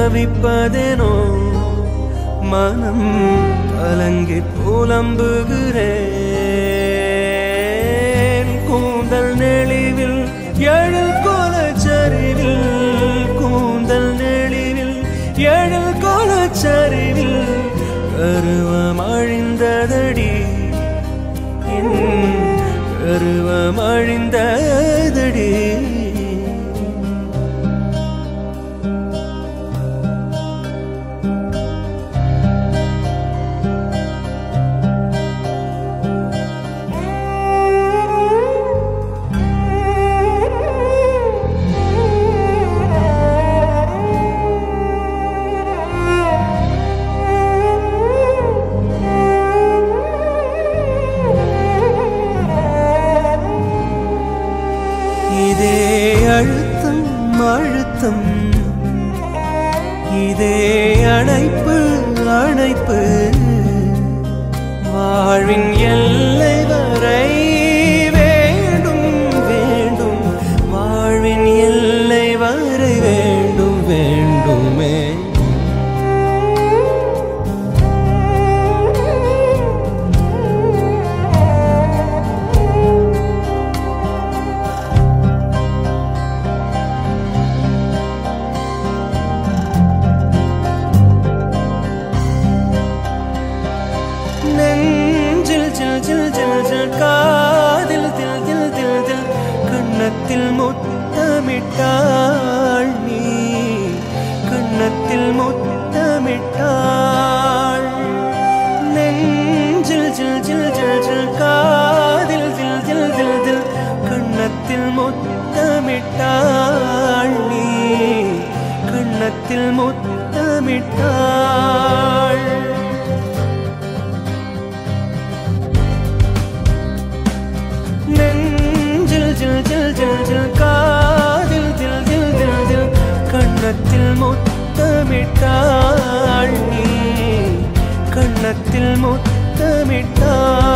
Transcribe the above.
தவிப்பதேனோ மனம் கலங்கி புலம்புகிறேன் கூந்தல் நெளிவில் எழில் கோலச்சரிவில் கூந்தல் நெளிவில் எழில் கோலச்சரிவில் கருவம் அழிந்ததடி என் கருவம் அழிந்ததடி இதே அழுத்தம் அழுத்தம் இதே அணைப்பு அணைப்பு வாழ்வின் எல்லை வரை வேண்டும் வேண்டும் வாழ்வின் எல்லை வரை வேண்டும் வேண்டுமே நெஞ்சில் ஜில் ஜில் ஜில் ஜில் காதில் தில் தில் தில் தில் கண்ணத்தில் முத்தமிட்டாள் நீ கண்ணத்தில் முத்தமிட்டாள் நெஞ்சில் ஜில் ஜில் ஜில் ஜில் காதில் தில் தில் தில் தில் கண்ணத்தில் முத்தமிட்டாள் நீ கண்ணத்தில் முத்தமிட்டாள் நெஞ்சில் ஜில் ஜில் ஜில் ஜில் காதில் தில் தில் தில் தில் கண்ணத்தில் முத்தமிட்டாள் நீ கண்ணத்தில் முத்தமிட்டாள்